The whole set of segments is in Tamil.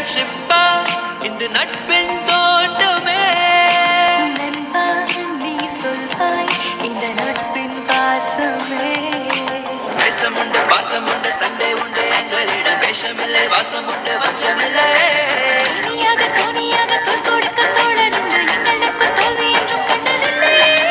ஃப்ரெண்ட்ஷிப்பா இந்த நட்பின் தோட்டமே நண்பா நீ சொல்வாய் இந்த நட்பின் வாசமே வேஷம் உண்டு பாசம் உண்டு சண்டை உண்டு எங்களிடம் வேஷமில்லை வாசம் உண்டு வச்சமில்லை இனியாக தோணியாக தோள் கொடுக்க தோழனுண்டு எங்கள் நட்பு தோல்வி என்றும் கண்டதில்லை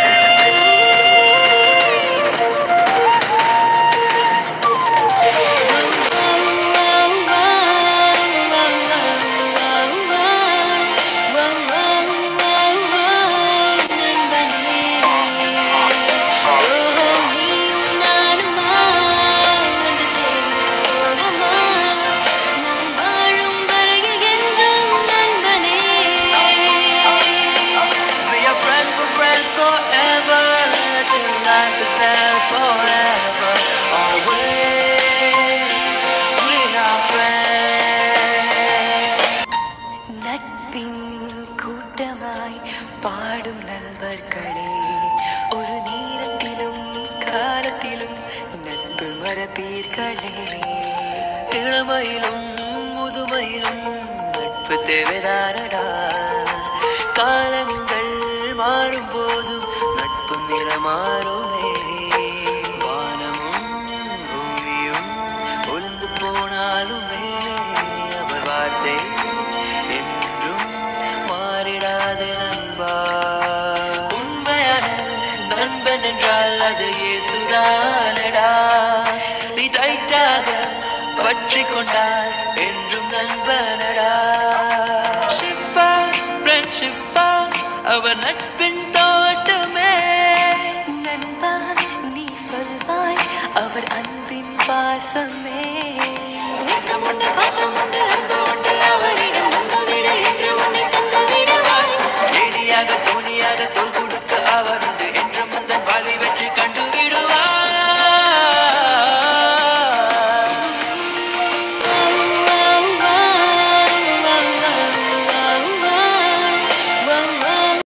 We are friends for friends forever till life is there forever always we are friends நட்பின் கூட்டமாய் பாடும் நண்பர்களே ஒரு நேரத்திலும் காலத்திலும் நட்பு மரபீர்களே இளமையிலும் முதுமையிலும் நட்பு தேவைதானடா காலங்கள் மாறும் போதும் நட்பு நிறமாறுமே வானமும் பூமியும் ஒளிந்து போனாலுமே அவர் வார்த்தை என்றும் மாறிடாது நண்பா உண்மையான நண்பன் என்றால் அது இயேசுதானடா நீ டைட்டாக பற்றி கொண்டால் என்றும் நண்பனடா ஷிப்பா ஃப்ரெண்ட்ஷிப்பா அவர் நட்பு